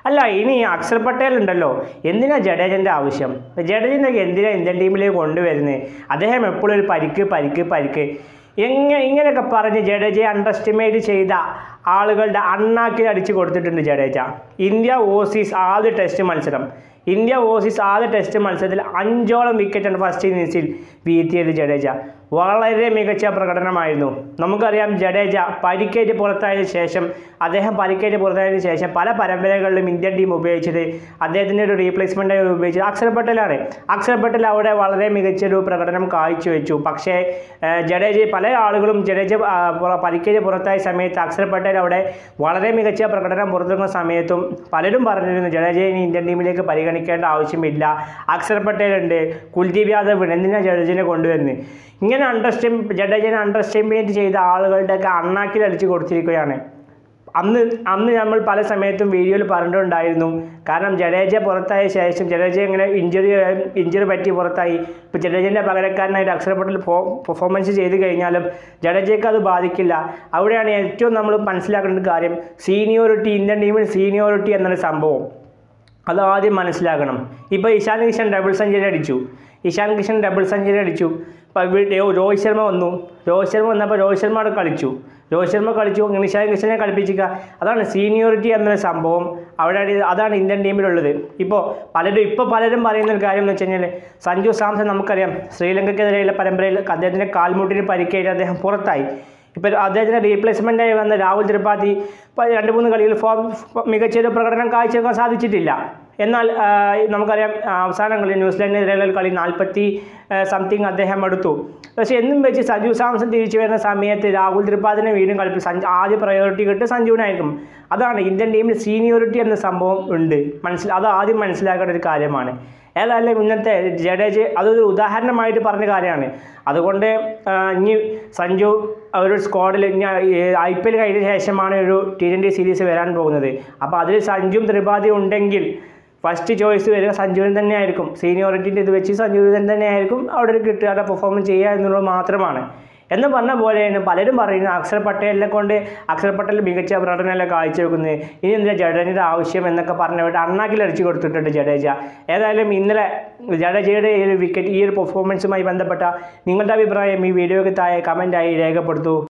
അല്ല ഇനി അക്ഷർ പട്ടേൽ ഉണ്ടല്ലോ എന്തിനാ ജഡേജൻ്റെ ആവശ്യം ജഡേജനൊക്കെ എന്തിനാ ഇന്ത്യൻ ടീമിലേക്ക് കൊണ്ടുവരുന്നത് അദ്ദേഹം എപ്പോഴും ഒരു പരിക്ക് പരിക്ക് പരിക്ക് എങ്ങനെ ഇങ്ങനെയൊക്കെ പറഞ്ഞ് ജഡേജയെ അണ്ടർ എസ്റ്റിമേറ്റ് ചെയ്ത ആളുകളുടെ അണ്ണാക്കിൽ അടിച്ചു കൊടുത്തിട്ടുണ്ട് ജഡേജ ഇന്ത്യ ഓസീസ് ആദ്യ ടെസ്റ്റ് മത്സരം ഇന്ത്യ ഓസീസ് ആദ്യ ടെസ്റ്റ് മത്സരത്തിൽ അഞ്ചോളം വിക്കറ്റാണ് ഫസ്റ്റ് ഇന്നിങ്സിൽ വീഴ്ത്തിയത് ജഡേജ വളരെ മികച്ച പ്രകടനമായിരുന്നു നമുക്കറിയാം ജഡേജ പരിക്കേറ്റ് പുറത്തായതിനു ശേഷം അദ്ദേഹം പരിക്കേറ്റ് പുറത്തായതിനു ശേഷം പല പരമ്പരകളിലും ഇന്ത്യൻ ടീം ഉപയോഗിച്ചത് അദ്ദേഹത്തിൻ്റെ ഒരു റീപ്ലേസ്മെൻ്റായി ഉപയോഗിച്ചത് അക്ഷർ പട്ടേലാണ് അക്ഷർ പട്ടേൽ അവിടെ വളരെ മികച്ചൊരു പ്രകടനം കാഴ്ചവെച്ചു പക്ഷേ ഏഹ്, ജഡേജ പല ആളുകളും ജഡേജ ആ, പുറ- പരിക്കേറ്റ് പുറത്തായ സമയത്ത് അക്ഷർ പട്ടേൽ അവിടെ വളരെ മികച്ച പ്രകടനം പുറത്തെടുക്കുന്ന സമയത്തും പലരും പറഞ്ഞിരുന്നു ജഡേജയെ ഇനി ഇന്ത്യൻ ടീമിലേക്ക് പരിഗണിക്കേണ്ട ആവശ്യമില്ല അക്ഷർ പട്ടേൽ ഉണ്ട് കുൽദീപ് യാദവ് ഉണ്ട് എന്തിനാണ് ജഡേജനെ കൊണ്ടുവരുന്നത് ഇങ്ങനെ അണ്ടർസ്റ്റിം ജഡേജനെ അണ്ടർസ്റ്റിമേറ്റ് ചെയ്ത ആളുകളുടെയൊക്കെ അണ്ണാക്കിൽ അടിച്ച് കൊടുത്തിരിക്കുകയാണ് അന്ന് അന്ന് നമ്മൾ പല സമയത്തും വീഡിയോയിൽ പറഞ്ഞിട്ടുണ്ടായിരുന്നു കാരണം ജഡേജ പുറത്തായ ശേഷം ജഡേജ ഇങ്ങനെ ഇഞ്ചുറി ഇഞ്ചുറി പറ്റി പുറത്തായി ഇപ്പോൾ ജഡേജൻ്റെ പകരക്കാരനായിട്ട് അക്ഷർ പട്ടേൽ പെർഫോമൻസ് ചെയ്ത് കഴിഞ്ഞാലും ജഡേജയ്ക്ക് അത് ബാധിക്കില്ല അവിടെയാണ് ഏറ്റവും നമ്മൾ മനസ്സിലാക്കേണ്ട കാര്യം സീനിയോറിറ്റി ഇന്ത്യൻ ടീമിൽ സീനിയോറിറ്റി എന്നൊരു സംഭവം അത് ആദ്യം മനസ്സിലാക്കണം ഇപ്പോൾ ഇഷാൻ കിഷൻ ഡബിൾ സെഞ്ചുറി അടിച്ചു ഇഷാൻ കിഷൻ ഡബിൾ സെഞ്ചുറി അടിച്ചു ഇപ്പോൾ ഇവിടെ രോഹിത് ശർമ്മ വന്നു രോഹിത് ശർമ്മ വന്നപ്പോൾ രോഹിത് ശർമ്മ അവിടെ കളിച്ചു രോഹിത് ശർമ്മ കളിച്ചു അങ്ങനെ ഇഷാൻ കിഷനെ കളിപ്പിച്ചിക്കുക അതാണ് സീനിയോറിറ്റി എന്നൊരു സംഭവം അവിടെ അതാണ് ഇന്ത്യൻ ടീമിലുള്ളത് ഇപ്പോൾ പലരും ഇപ്പോൾ പലരും പറയുന്ന ഒരു കാര്യം എന്ന് വെച്ച് കഴിഞ്ഞാൽ സഞ്ജു സാംസൺ നമുക്കറിയാം ശ്രീലങ്കയ്ക്കെതിരെയുള്ള പരമ്പരയിൽ അദ്ദേഹത്തിൻ്റെ കാൽമുട്ടിന് പരിക്കേറ്റ് അദ്ദേഹം പുറത്തായി ഇപ്പോൾ അദ്ദേഹത്തിൻ്റെ റീപ്ലേസ്മെൻ്റായി വന്ന രാഹുൽ ത്രിപാഠി ഇപ്പോൾ രണ്ട് മൂന്ന് കളിയിൽ ഫോം മികച്ചൊരു പ്രകടനം കാഴ്ചവെക്കാൻ സാധിച്ചിട്ടില്ല എന്നാൽ ആ, നമുക്കറിയാം ആ, അവസാന കളി ന്യൂസിലാൻഡിനെതിരെയുള്ള കളി നാൽപ്പത്തി സംതിങ് അദ്ദേഹം എടുത്തു പക്ഷേ എന്നും വെച്ച് സഞ്ജു സാംസൺ തിരിച്ചു വരുന്ന സമയത്ത് രാഹുൽ ത്രിപാഠിനെ വീണ്ടും കളിപ്പി സഞ്ജു ആദ്യ പ്രയോറിറ്റി കിട്ടുക സഞ്ജുവിനായിരിക്കും അതാണ് ഇന്ത്യൻ ടീമിൽ സീനിയോറിറ്റി എന്ന സംഭവം ഉണ്ട് മനസ്സിൽ അത് ആദ്യം മനസ്സിലാക്കേണ്ട ഒരു കാര്യമാണ് ഏതായാലും ഇന്നത്തെ ജഡേജ അതൊരു ഉദാഹരണമായിട്ട് പറഞ്ഞ കാര്യമാണ് അതുകൊണ്ട് ആ, ഇനി സഞ്ജു ഒരു സ്ക്വാഡിൽ ഇനി ഐ പി എൽ കഴിഞ്ഞ ശേഷമാണ് ഒരു ടി ട്വൻ്റി സീരീസ് വരാൻ പോകുന്നത് അപ്പോൾ അതിൽ സഞ്ജുവും ത്രിപാഠിയും ഉണ്ടെങ്കിൽ ഫസ്റ്റ് ചോയ്സ് വരിക സഞ്ജുവിന് തന്നെയായിരിക്കും സീനിയോറിറ്റിൻ്റെ ഇത് വെച്ച് സഞ്ജുവിന് തന്നെയായിരിക്കും അവിടെ ഒരു കിട്ടുക പെർഫോമൻസ് ചെയ്യുക എന്നുള്ളത് മാത്രമാണ് എന്ന് പറഞ്ഞ പോലെയാണ് പലരും പറയുന്നത് അക്ഷർ പട്ടേലിനെ കൊണ്ട് അക്ഷർ പട്ടേൽ മികച്ച പ്രകടനമല്ല കാഴ്ചവെക്കുന്നത് ഇനി എന്തിനാ ജഡേജയുടെ ആവശ്യം എന്നൊക്കെ പറഞ്ഞിട്ട് അണ്ണാക്കിൽ അടിച്ചു കൊടുത്തിട്ടുണ്ട് ജഡേജ ഏതായാലും ഇന്നലെ ജഡേജയുടെ ഈ ഒരു വിക്കറ്റ് ഈ ഒരു പെർഫോമൻസുമായി ബന്ധപ്പെട്ട നിങ്ങളുടെ അഭിപ്രായം ഈ വീഡിയോയ്ക്ക് താഴെ കമൻറ്റായി രേഖപ്പെടുത്തൂ